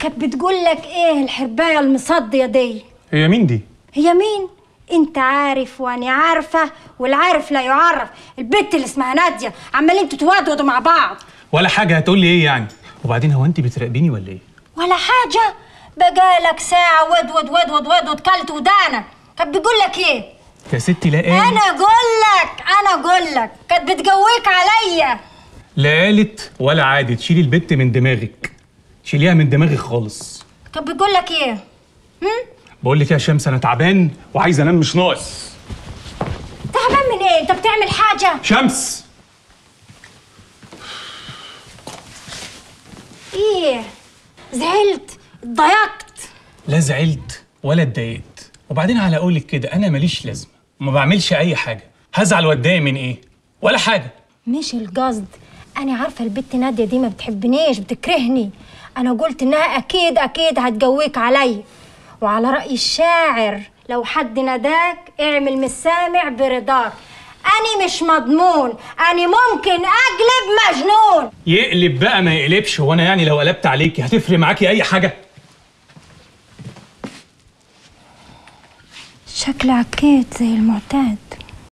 كانت بتقول لك ايه الحربايه المصديه دي هي مين دي هي مين انت عارف واني عارفه والعارف لا يعرف البت اللي اسمها ناديه عمالين تتوادودوا مع بعض ولا حاجه هتقول لي ايه يعني وبعدين هو انت بتراقبيني ولا ايه ولا حاجه بقالك ساعه ودود ودود ودود كلت ودانك كانت بتقول لك ايه يا ستي لا قال انا اقول لك انا اقول لك كانت بتقويك عليا لا قالت ولا عادت شيلي البت من دماغك شيليها من دماغك خالص كانت بتقول لك ايه هم بقول لك يا شمس انا تعبان وعايز انام مش ناقص تعبان من ايه انت بتعمل حاجه شمس ايه زعلت اتضايقت لا زعلت ولا اتضايقت وبعدين على قولك كده انا ماليش لازمه وما بعملش اي حاجه هزعل واتضايق من ايه ولا حاجه مش القصد انا عارفه البت ناديه دي ما بتحبنيش بتكرهني انا قلت انها اكيد اكيد هتجويك علي وعلى راي الشاعر لو حد ناداك اعمل مسامع برضاك اني مش مضمون اني ممكن اقلب مجنون يقلب بقى ما يقلبش هو انا يعني لو قلبت عليكي هتفرق معاكي اي حاجه شكلي عكيت زي المعتاد